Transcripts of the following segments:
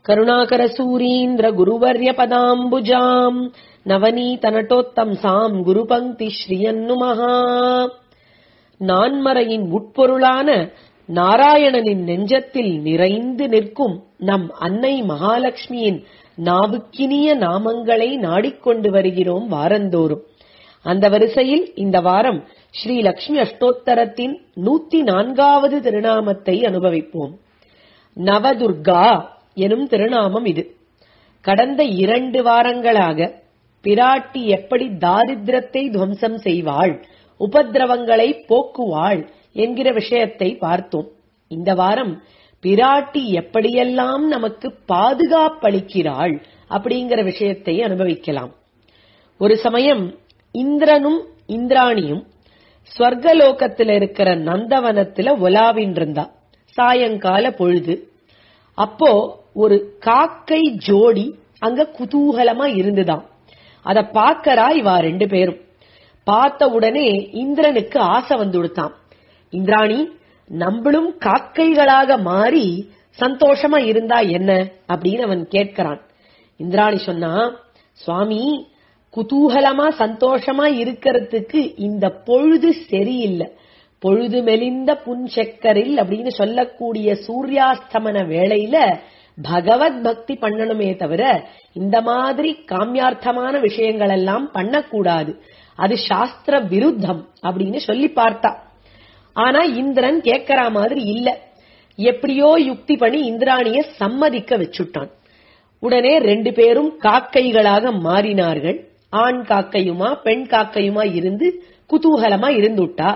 கருணாகரசூரீந்திர குருவர்ய பதாம்புஜாம் நவநீத நட்டோத்தம்சாம் குருபங்கி ஸ்ரீயன்னுமஹா நான்மறையின் உட்பொருளான நாராயணனின் நெஞ்சத்தில் நிறைந்து நிற்கும் நம் அன்னை மகாலட்சுமியின் நாவுக்கினிய நாமங்களை நாடிக்கொண்டு வருகிறோம் வாரந்தோறும் அந்த வரிசையில் இந்த வாரம் ஸ்ரீ லக்ஷ்மி அஷ்டோத்தரத்தின் நூத்தி நான்காவது திருநாமத்தை அனுபவிப்போம் நவதுர்கா எனும் திருநாமம் இது கடந்த இரண்டு வாரங்களாக பிராட்டி எப்படி தாரித்திரத்தை துவம்சம் செய்வாள் உபதிரவங்களை போக்குவாள் என்கிற விஷயத்தை பார்த்தோம் இந்த வாரம் பிராட்டி எப்படியெல்லாம் நமக்கு பாதுகாப்பளிக்கிறாள் அப்படிங்கிற விஷயத்தை அனுபவிக்கலாம் ஒரு சமயம் இந்திரனும் இந்திராணியும் ஸ்வர்கலோகத்துல இருக்கிற நந்தவனத்துல ஒலாவின் இருந்தா சாயங்கால பொழுது அப்போ ஒரு காக்கை ஜோடி அங்க குதூகலமா இருந்துதான் அத பாக்கறா இவா ரெண்டு பேரும் பார்த்த உடனே இந்திரனுக்கு ஆசை வந்து கொடுத்தான் இந்திராணி நம்மளும் காக்கைகளாக மாறி சந்தோஷமா இருந்தா என்ன அப்படின்னு அவன் கேட்கிறான் இந்திராணி சொன்னா சுவாமி குதூகலமா சந்தோஷமா இருக்கிறதுக்கு இந்த பொழுது சரியில்லை பொழுது மெலிந்த புன்செக்கரில் அப்படின்னு சொல்லக்கூடிய சூர்யாஸ்தமன வேளையில பகவத் பக்தி பண்ணணுமே தவிர இந்த மாதிரி காமியார்த்தமான விஷயங்கள் எல்லாம் பண்ணக்கூடாது அது சாஸ்திர விருத்தம் அப்படின்னு சொல்லி பார்த்தா ஆனா இந்திரன் கேட்கற மாதிரி இல்ல எப்படியோ யுக்தி பண்ணி இந்திராணிய சம்மதிக்க வச்சுட்டான் உடனே ரெண்டு பேரும் காக்கைகளாக மாறினார்கள் ஆண் காக்கையுமா பெண் காக்கையுமா இருந்து குதூகலமா இருந்துட்டா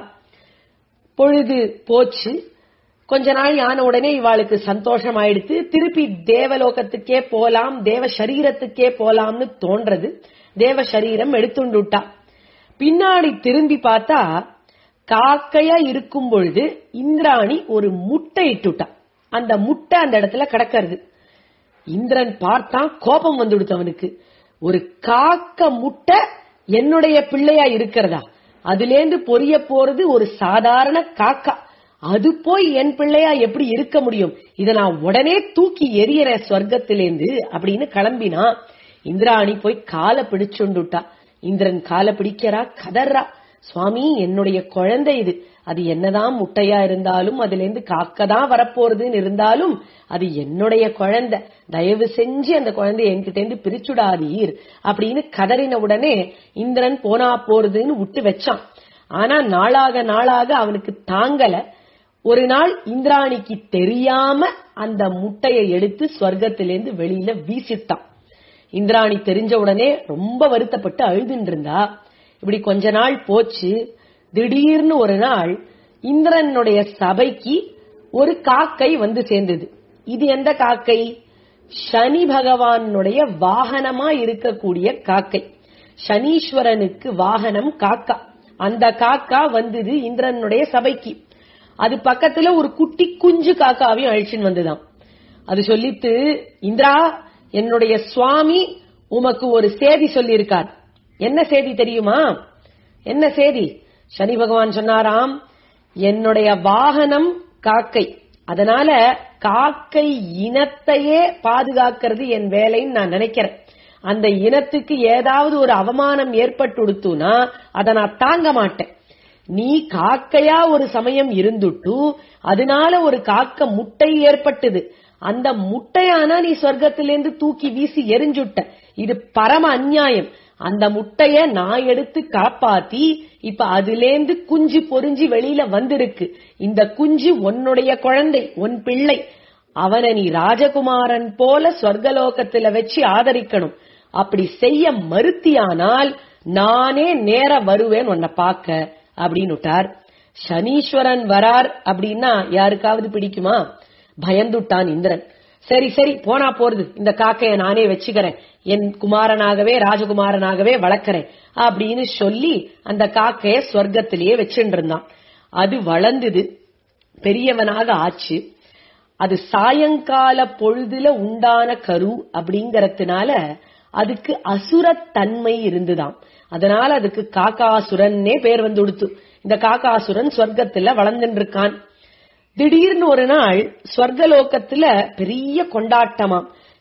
பொழுது போச்சு கொஞ்ச நாள் ஆன உடனே இவாளுக்கு சந்தோஷம் ஆயிடுத்து திருப்பி தேவலோகத்துக்கே போலாம் தேவ சரீரத்துக்கே போலாம்னு தோன்றது தேவ சரீரம் எடுத்துண்டுட்டா பின்னாடி திரும்பி பார்த்தா காக்கையா இருக்கும் பொழுது இந்திராணி ஒரு முட்டை இட்டுட்டா அந்த முட்டை அந்த இடத்துல கிடக்கிறது இந்திரன் பார்த்தான் கோபம் வந்துடுத்து அவனுக்கு ஒரு காக்க முட்டை என்னுடைய பிள்ளையா இருக்கிறதா அதுலேந்து பொரிய போறது ஒரு சாதாரண காக்கா அது போய் என் பிள்ளையா எப்படி இருக்க முடியும் இத நான் உடனே தூக்கி எரியற ஸ்வர்க்கத்திலேந்து அப்படின்னு கிளம்பினா இந்திராணி போய் காலை பிடிச்சுண்டுட்டா இந்திரன் காலை பிடிக்கிறா கதறா சுவாமி என்னுடைய குழந்தை இது அது என்னதான் முட்டையா இருந்தாலும் அதுல இருந்து காக்கதான் வரப்போறதுன்னு இருந்தாலும் அது என்னுடைய குழந்தை தயவு செஞ்சு அந்த குழந்தைய என்கிட்ட இருந்து பிரிச்சுடாதீர் அப்படின்னு கதறின உடனே இந்திரன் போனா போறதுன்னு விட்டு வச்சான் ஆனா நாளாக நாளாக அவனுக்கு தாங்கல ஒரு நாள் இந்திராணிக்கு தெரியாம அந்த முட்டையை எடுத்து ஸ்வர்க்கத்திலேருந்து வெளியில வீசிட்டான் இந்திராணி தெரிஞ்ச உடனே ரொம்ப வருத்தப்பட்டு அழுதுன்னு இருந்தா இப்படி கொஞ்ச நாள் போச்சு திடீர்னு ஒரு நாள் இந்திரனுடைய சபைக்கு ஒரு காக்கை வந்து சேர்ந்தது இது எந்த காக்கை சனி பகவானுடைய வாகனமா இருக்கக்கூடிய காக்கை சனீஸ்வரனுக்கு வாகனம் காக்கா அந்த காக்கா வந்தது இந்திரனுடைய சபைக்கு அது பக்கத்துல ஒரு குட்டி குஞ்சு காக்காவையும் அழிச்சுன்னு வந்துதான் அது சொல்லித்து இந்திரா என்னுடைய சுவாமி உமக்கு ஒரு செய்தி சொல்லியிருக்கார் என்ன செய்தி தெரியுமா என்ன செய்தி சனி பகவான் சொன்னாராம் என்னுடைய வாகனம் காக்கை அதனால காக்கை இனத்தையே பாதுகாக்கிறது என் வேலைன்னு நான் நினைக்கிறேன் அந்த இனத்துக்கு ஏதாவது ஒரு அவமானம் ஏற்பட்டுடுத்துனா அதை நான் தாங்க மாட்டேன் நீ காக்கையா ஒரு சமயம் இருந்துட்டு அதனால ஒரு காக்க முட்டை ஏற்பட்டது அந்த முட்டையானா நீ சொர்க்கத்திலேருந்து தூக்கி வீசி எரிஞ்சுட்ட இது பரம அநியாயம் அந்த முட்டைய நான் எடுத்து காப்பாத்தி இப்ப அதுலேந்து குஞ்சு பொறிஞ்சி வெளியில வந்திருக்கு இந்த குஞ்சு உன்னுடைய குழந்தை உன் பிள்ளை அவனை நீ ராஜகுமாரன் போல சொர்க்கலோகத்துல வச்சு ஆதரிக்கணும் அப்படி செய்ய மறுத்தியானால் நானே நேர வருவேன் உன்னை பார்க்க அப்படின்னுட்டார் சனீஸ்வரன் வரார் அப்படின்னா யாருக்காவது பிடிக்குமா பயந்துட்டான் இந்திரன் சரி சரி போனா போறது இந்த காக்கைய நானே வச்சுக்கிறேன் என் குமாரனாகவே ராஜகுமாரனாகவே வளர்க்கறேன் அப்படின்னு சொல்லி அந்த காக்கைய சொர்க்கத்திலேயே வச்சுட்டு இருந்தான் அது வளர்ந்தது பெரியவனாக ஆச்சு அது சாயங்கால பொழுதுல உண்டான கரு அப்படிங்கறதுனால அதுக்கு அசுரத்தன்மை இருந்துதாம் அதனால அதுக்கு காக்காசுரன்னே பேர் வந்து கொடுத்து இந்த காக்காசுரன் சொர்க்கத்துல வளர்ந்துட்டு இருக்கான் திடீர்னு ஒரு நாள் ஸ்வர்கலோகத்துல பெரிய கொண்டாட்டமாம்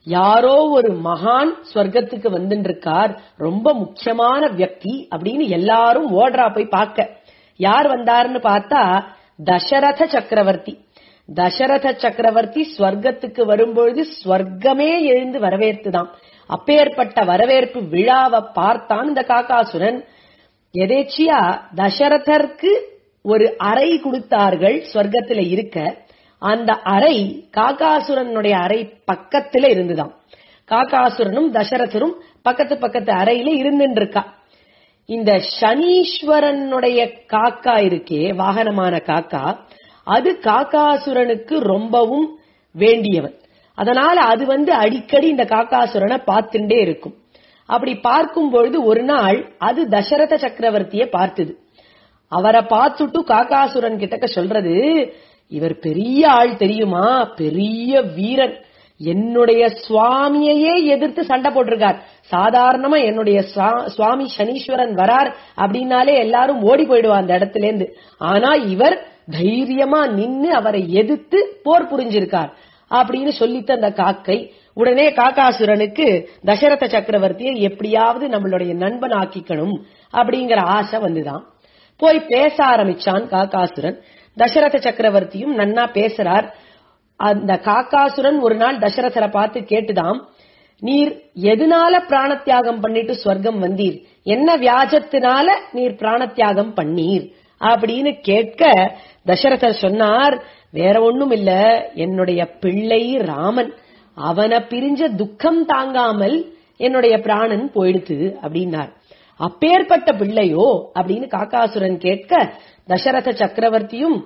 யாரோ ஒரு மகான் ஸ்வர்க்கத்துக்கு வந்துட்டு இருக்கார் ரொம்ப முக்கியமான வியக்தி அப்படின்னு எல்லாரும் ஓடுறா போய் பார்க்க யார் வந்தாருன்னு பார்த்தா தசரத சக்கரவர்த்தி தசரத சக்கரவர்த்தி ஸ்வர்க்கத்துக்கு வரும்பொழுது ஸ்வர்க்கமே எழுந்து வரவேற்றுதான் அப்பேற்பட்ட வரவேற்பு விழாவை பார்த்தான் இந்த காக்காசுரன் எதேச்சியா தசரதற்கு ஒரு அறை கொடுத்தார்கள் ஸ்வர்க்கத்துல இருக்க அந்த அறை காக்காசுரனுடைய அறை பக்கத்துல இருந்துதான் காக்காசுரனும் தசரதரும் பக்கத்து பக்கத்து அறையில இருந்துட்டு இருக்கா இந்த சனீஸ்வரனுடைய காக்கா இருக்கே வாகனமான காக்கா அது காக்காசுரனுக்கு ரொம்பவும் வேண்டியவன் அதனால அது வந்து அடிக்கடி இந்த காக்காசுரனை பார்த்துட்டே இருக்கும் அப்படி பார்க்கும் பொழுது ஒரு நாள் அது தசரத சக்கரவர்த்திய பார்த்தது அவரை பார்த்துட்டு காக்காசுரன் கிட்டக்க சொல்றது இவர் பெரிய ஆள் தெரியுமா பெரிய வீரன் என்னுடைய சுவாமியையே எதிர்த்து சண்டை போட்டிருக்கார் சாதாரணமா என்னுடைய சுவா- சுவாமி சனீஸ்வரன் வரார் அப்படின்னாலே எல்லாரும் ஓடி போயிடுவா அந்த இடத்துல இருந்து ஆனா இவர் தைரியமா நின்னு அவரை எதிர்த்து போர் புரிஞ்சிருக்கார் அப்படின்னு சொல்லித்த அந்த காக்கை உடனே காக்காசுரனுக்கு தசரத சக்கரவர்த்தியை எப்படியாவது நம்மளுடைய நண்பன் ஆக்கிக்கணும் அப்படிங்கிற ஆசை வந்துதான் போய் பேச ஆரம்பிச்சான் காக்காசுரன் தசரத சக்கரவர்த்தியும் நன்னா பேசுறார் அந்த காக்காசுரன் ஒரு நாள் தசரதரை பார்த்து கேட்டுதாம் நீர் எதனால பிராணத்தியாகம் பண்ணிட்டு ஸ்வர்க்கம் வந்தீர் என்ன வியாஜத்தினால நீர் பிராணத்தியாகம் பண்ணீர் அப்படின்னு கேட்க தசரதர் சொன்னார் வேற ஒண்ணும் இல்ல என்னுடைய பிள்ளை ராமன் அவனை பிரிஞ்ச துக்கம் தாங்காமல் என்னுடைய பிராணன் போயிடுத்து அப்படின்னார் அப்பேற்பட்ட பிள்ளையோ அப்படின்னு காக்காசுரன் கேட்க தசரத சக்கரவர்த்தியும்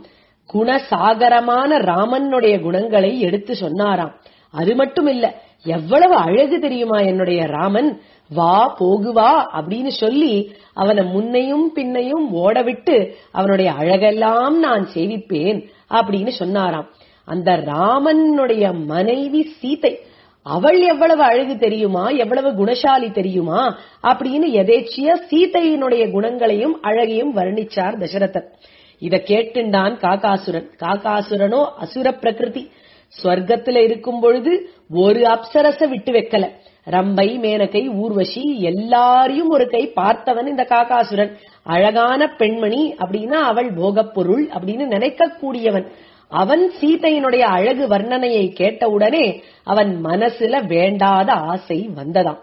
குணசாகரமான ராமனுடைய குணங்களை எடுத்து சொன்னாராம் அது மட்டும் இல்ல எவ்வளவு அழகு தெரியுமா என்னுடைய ராமன் வா போகுவா அப்படின்னு சொல்லி அவனை முன்னையும் பின்னையும் ஓட விட்டு அவனுடைய அழகெல்லாம் நான் சேவிப்பேன் அப்படின்னு சொன்னாராம் அந்த ராமனுடைய மனைவி சீதை அவள் எவ்வளவு அழகு தெரியுமா எவ்வளவு குணசாலி தெரியுமா அப்படின்னு எதேச்சியா சீதையினுடைய குணங்களையும் அழகையும் வர்ணிச்சார் தசரதர் இத கேட்டுண்டான் காக்காசுரன் காக்காசுரனோ அசுர பிரகிருதி ஸ்வர்க்கத்துல இருக்கும் பொழுது ஒரு அப்சரச விட்டு வைக்கல ரம்பை மேனகை ஊர்வசி எல்லாரையும் ஒரு கை பார்த்தவன் இந்த காக்காசுரன் அழகான பெண்மணி அப்படின்னா அவள் போகப் பொருள் அப்படின்னு நினைக்க கூடியவன் அவன் சீதையினுடைய அழகு வர்ணனையை கேட்டவுடனே அவன் மனசுல வேண்டாத ஆசை வந்ததாம்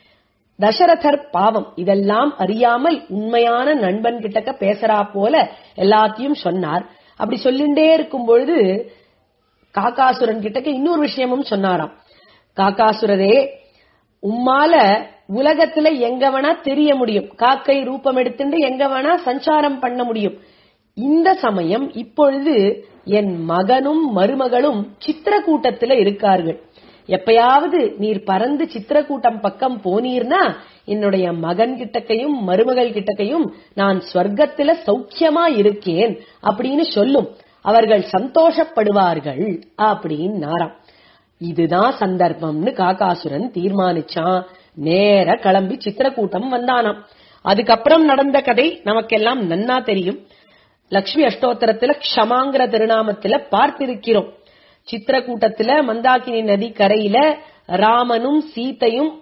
தசரதர் பாவம் இதெல்லாம் அறியாமல் உண்மையான நண்பன் கிட்டக்க பேசுறா போல எல்லாத்தையும் சொன்னார் அப்படி சொல்லிண்டே இருக்கும் பொழுது காக்காசுரன் கிட்டக்க இன்னொரு விஷயமும் சொன்னாராம் காக்காசுரரே உம்மால உலகத்துல எங்க வேணா தெரிய முடியும் காக்கை ரூபம் எடுத்துட்டு எங்க வேணா சஞ்சாரம் பண்ண முடியும் இந்த சமயம் இப்பொழுது என் மகனும் மருமகளும் சித்திரக்கூட்டத்துல இருக்கார்கள் எப்பயாவது நீர் பறந்து சித்திரக்கூட்டம் பக்கம் போனீர்னா என்னுடைய மகன் கிட்டக்கையும் மருமகள் கிட்டக்கையும் நான் ஸ்வர்க்கத்துல சௌக்கியமா இருக்கேன் அப்படின்னு சொல்லும் அவர்கள் சந்தோஷப்படுவார்கள் அப்படின்னாராம் இதுதான் சந்தர்ப்பம்னு காக்காசுரன் தீர்மானிச்சான் நேர கிளம்பி சித்திரக்கூட்டம் வந்தானாம் அதுக்கப்புறம் நடந்த கதை நமக்கெல்லாம் நன்னா தெரியும் லக்ஷ்மி அஷ்டோத்தரத்துல க்ஷமாங்கிற திருநாமத்துல பார்த்திருக்கிறோம் சித்திரக்கூட்டத்துல மந்தாகினி நதி கரையில ராமனும் சீதையும்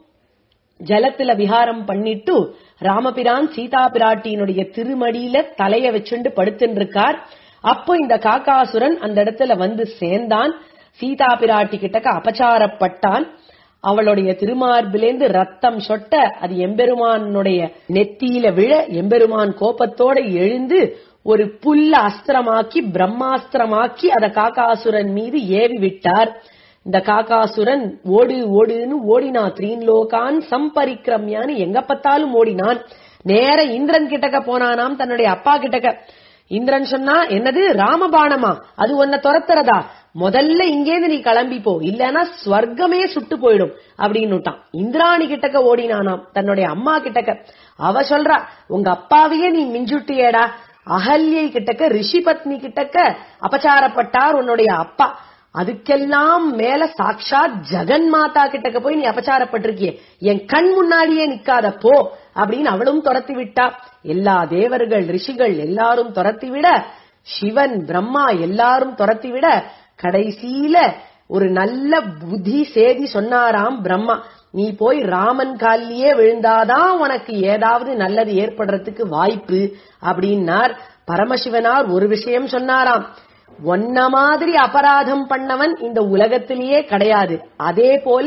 ஜலத்துல விஹாரம் பண்ணிட்டு ராமபிரான் சீதா பிராட்டியினுடைய திருமடியில தலைய வச்சுண்டு படுத்துட்டு இருக்கார் அப்போ இந்த காக்காசுரன் அந்த இடத்துல வந்து சேர்ந்தான் சீதா பிராட்டி கிட்டக்க அபச்சாரப்பட்டான் அவளுடைய திருமார்பிலேந்து ரத்தம் சொட்ட அது எம்பெருமானுடைய நெத்தியில விழ எம்பெருமான் கோபத்தோட எழுந்து ஒரு புல்ல அஸ்திரமாக்கி பிரம்மாஸ்திரமாக்கி அத காக்காசுரன் மீது ஏவி விட்டார் இந்த காக்காசுரன் ஓடு ஓடுன்னு ஓடினா த்ரீன் லோகான் சம்பரிக்கிரம்யான்னு எங்க பார்த்தாலும் ஓடினான் நேர இந்திரன் கிட்டக்க போனானாம் தன்னுடைய அப்பா கிட்டக்க இந்திரன் சொன்னா என்னது ராமபாணமா அது உன்னை துரத்துறதா முதல்ல இங்கேருந்து நீ கிளம்பி போ இல்லன்னா ஸ்வர்க்கமே சுட்டு போயிடும் அப்படின்னுட்டான் இந்திராணி கிட்டக்க ஓடினானாம் தன்னுடைய அம்மா கிட்டக்க அவ சொல்றா உங்க அப்பாவையே நீ மிஞ்சுட்டியேடா அகல்யை கிட்டக்க ரிஷி பத்னி கிட்டக்க அபச்சாரப்பட்டார் உன்னுடைய அப்பா அதுக்கெல்லாம் மேல சாக்ஷாத் ஜெகன் மாதா கிட்டக்க போய் நீ அபச்சாரப்பட்டிருக்கியே என் கண் முன்னாடியே நிக்காத போ அப்படின்னு அவளும் துரத்தி விட்டா எல்லா தேவர்கள் ரிஷிகள் எல்லாரும் துரத்தி விட சிவன் பிரம்மா எல்லாரும் துரத்தி விட கடைசியில ஒரு நல்ல புத்தி சேதி சொன்னாராம் பிரம்மா நீ போய் ராமன் காலிலேயே விழுந்தாதான் உனக்கு ஏதாவது நல்லது ஏற்படுறதுக்கு வாய்ப்பு அப்படின்னார் பரமசிவனார் ஒரு விஷயம் சொன்னாராம் ஒன்ன மாதிரி அபராதம் பண்ணவன் இந்த உலகத்திலேயே கிடையாது அதே போல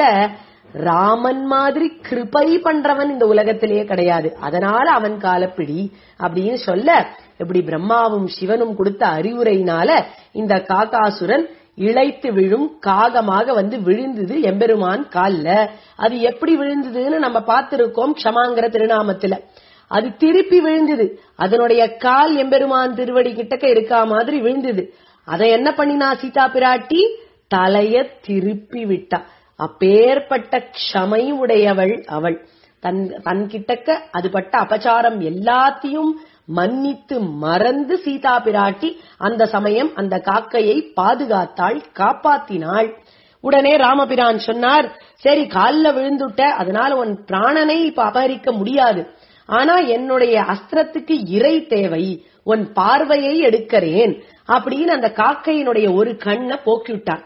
ராமன் மாதிரி கிருபை பண்றவன் இந்த உலகத்திலேயே கிடையாது அதனால அவன் காலப்பிடி அப்படின்னு சொல்ல இப்படி பிரம்மாவும் சிவனும் கொடுத்த அறிவுரையினால இந்த காகாசுரன் இழைத்து விழும் காகமாக வந்து விழுந்தது எம்பெருமான் கால்ல அது எப்படி விழுந்ததுன்னு நம்ம பார்த்திருக்கோம் க்ஷமாங்கிற திருநாமத்துல அது திருப்பி விழுந்தது அதனுடைய கால் எம்பெருமான் திருவடி கிட்டக்க இருக்கா மாதிரி விழுந்தது அதை என்ன பண்ணினா சீதா பிராட்டி தலைய திருப்பி விட்டா அப்பேற்பட்ட க்ஷமை உடையவள் அவள் தன் தன் கிட்டக்க அது பட்ட அபச்சாரம் எல்லாத்தையும் மன்னித்து மறந்து சீதா பிராட்டி அந்த சமயம் அந்த காக்கையை பாதுகாத்தாள் காப்பாத்தினாள் உடனே ராமபிரான் சொன்னார் சரி கால்ல விழுந்துட்ட அதனால உன் பிராணனை இப்ப அபகரிக்க முடியாது ஆனா என்னுடைய அஸ்திரத்துக்கு இறை தேவை உன் பார்வையை எடுக்கிறேன் அப்படின்னு அந்த காக்கையினுடைய ஒரு கண்ணை போக்கிவிட்டார்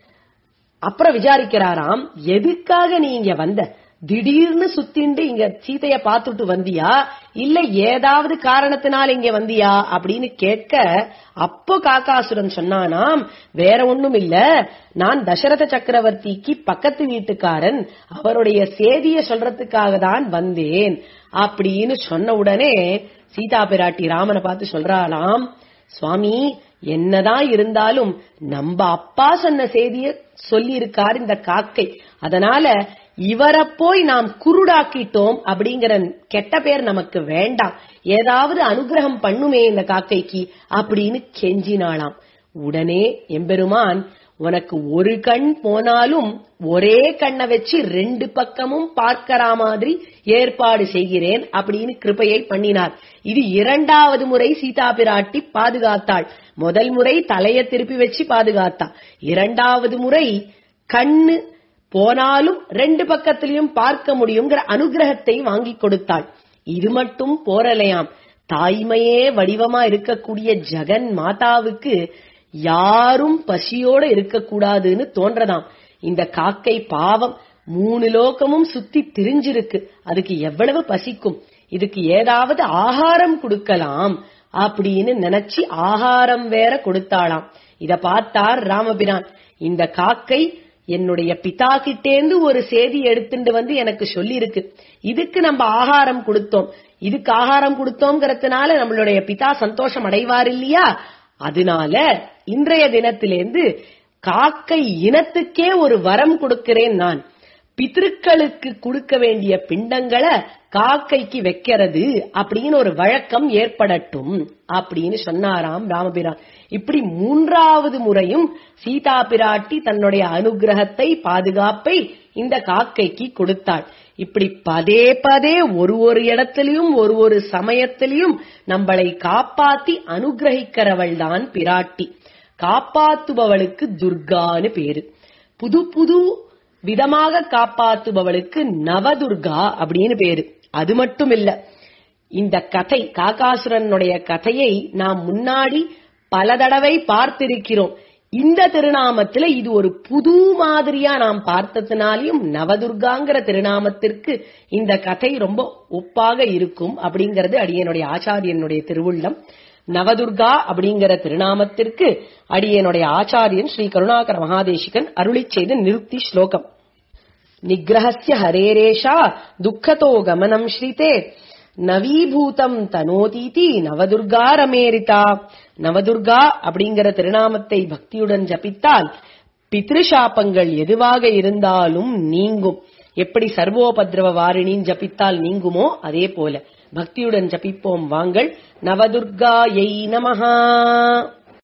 அப்புறம் விசாரிக்கிறாராம் எதுக்காக நீ இங்க வந்த திடீர்னு சுத்திண்டு இங்க சீதைய பாத்துட்டு வந்தியா இல்ல ஏதாவது காரணத்தினால இங்க வந்தியா அப்படின்னு கேட்க அப்போ காக்காசுரன் சொன்னானாம் வேற ஒண்ணும் இல்ல நான் தசரத சக்கரவர்த்திக்கு பக்கத்து வீட்டுக்காரன் அவருடைய சேதிய சொல்றதுக்காக தான் வந்தேன் அப்படின்னு சொன்ன உடனே சீதா பிராட்டி ராமனை பார்த்து சொல்றாளாம் சுவாமி என்னதான் இருந்தாலும் நம்ம அப்பா சொன்ன செய்திய சொல்லி இருக்கார் இந்த காக்கை அதனால இவரை போய் நாம் குருடாக்கிட்டோம் அப்படிங்கிற கெட்ட பேர் நமக்கு வேண்டாம் ஏதாவது அனுகிரகம் பண்ணுமே இந்த காக்கைக்கு அப்படின்னு கெஞ்சினாளாம் உடனே எம்பெருமான் உனக்கு ஒரு கண் போனாலும் ஒரே கண்ணை வச்சு ரெண்டு பக்கமும் பார்க்கற மாதிரி ஏற்பாடு செய்கிறேன் அப்படின்னு கிருபையை பண்ணினார் இது இரண்டாவது முறை சீதா பிராட்டி பாதுகாத்தாள் முதல் முறை தலைய திருப்பி வச்சு பாதுகாத்தா இரண்டாவது முறை கண்ணு போனாலும் ரெண்டு பக்கத்திலையும் பார்க்க முடியுங்கிற அனுகிரகத்தை வாங்கி கொடுத்தாள் இது மட்டும் போரலையாம் தாய்மையே வடிவமா இருக்கக்கூடிய ஜெகன் மாதாவுக்கு யாரும் பசியோட இருக்கக்கூடாதுன்னு தோன்றதாம் இந்த காக்கை பாவம் மூணு லோகமும் சுத்தி திரிஞ்சிருக்கு அதுக்கு எவ்வளவு பசிக்கும் இதுக்கு ஏதாவது ஆகாரம் கொடுக்கலாம் அப்படின்னு நினைச்சு ஆகாரம் வேற கொடுத்தாளாம் இத பார்த்தார் ராமபிரான் இந்த காக்கை என்னுடைய பிதா கிட்டேந்து ஒரு செய்தி எடுத்துட்டு வந்து எனக்கு சொல்லி இருக்கு இதுக்கு நம்ம ஆகாரம் கொடுத்தோம் இதுக்கு ஆகாரம் கொடுத்தோங்கிறதுனால நம்மளுடைய பிதா சந்தோஷம் அடைவார் இல்லையா அதனால இன்றைய தினத்திலேந்து காக்கை இனத்துக்கே ஒரு வரம் கொடுக்கிறேன் நான் பித்ருக்களுக்கு கொடுக்க வேண்டிய பிண்டங்களை காக்கைக்கு வைக்கிறது அப்படின்னு ஒரு வழக்கம் ஏற்படட்டும் அப்படின்னு சொன்னாராம் ராமபிரான் இப்படி மூன்றாவது முறையும் சீதா பிராட்டி தன்னுடைய அனுகிரகத்தை பாதுகாப்பை இந்த காக்கைக்கு கொடுத்தாள் இப்படி பதே பதே ஒரு ஒரு இடத்திலையும் ஒரு ஒரு சமயத்திலையும் நம்மளை காப்பாத்தி அனுகிரகிக்கிறவள் தான் பிராட்டி காப்பாத்துபவளுக்கு துர்கான்னு பேரு புது புது விதமாக காப்பாத்துபவளுக்கு நவதுர்கா அப்படின்னு பேரு அது மட்டும் இல்ல இந்த கதை காகாசுரனுடைய கதையை நாம் முன்னாடி பல தடவை பார்த்திருக்கிறோம் இந்த திருநாமத்துல இது ஒரு புது மாதிரியா நாம் பார்த்ததுனாலையும் நவதுர்காங்கிற திருநாமத்திற்கு இந்த கதை ரொம்ப ஒப்பாக இருக்கும் அப்படிங்கறது அடியனுடைய ஆச்சாரியனுடைய திருவுள்ளம் நவதுர்கா அப்படிங்கிற திருநாமத்திற்கு அடியனுடைய ஆச்சாரியன் ஸ்ரீ கருணாகர மகாதேசிகன் அருளி செய்த நிருக்தி ஸ்லோகம் நிகிரஹஸ்ய ஹரேரேஷா துக்கதோ கமனம் ஸ்ரீதே நவீபூதம் தனோதீதி நவதுர்கா ரமேரிதா நவதுர்கா அப்படிங்கிற திருநாமத்தை பக்தியுடன் ஜபித்தால் பித்ருஷாபங்கள் எதுவாக இருந்தாலும் நீங்கும் எப்படி சர்வோபத்ரவ வாரிணின்னு ஜபித்தால் நீங்குமோ அதே போல பக்தியுடன் ஜபிப்போம் வாங்கள் நவதுர்காயை நமஹா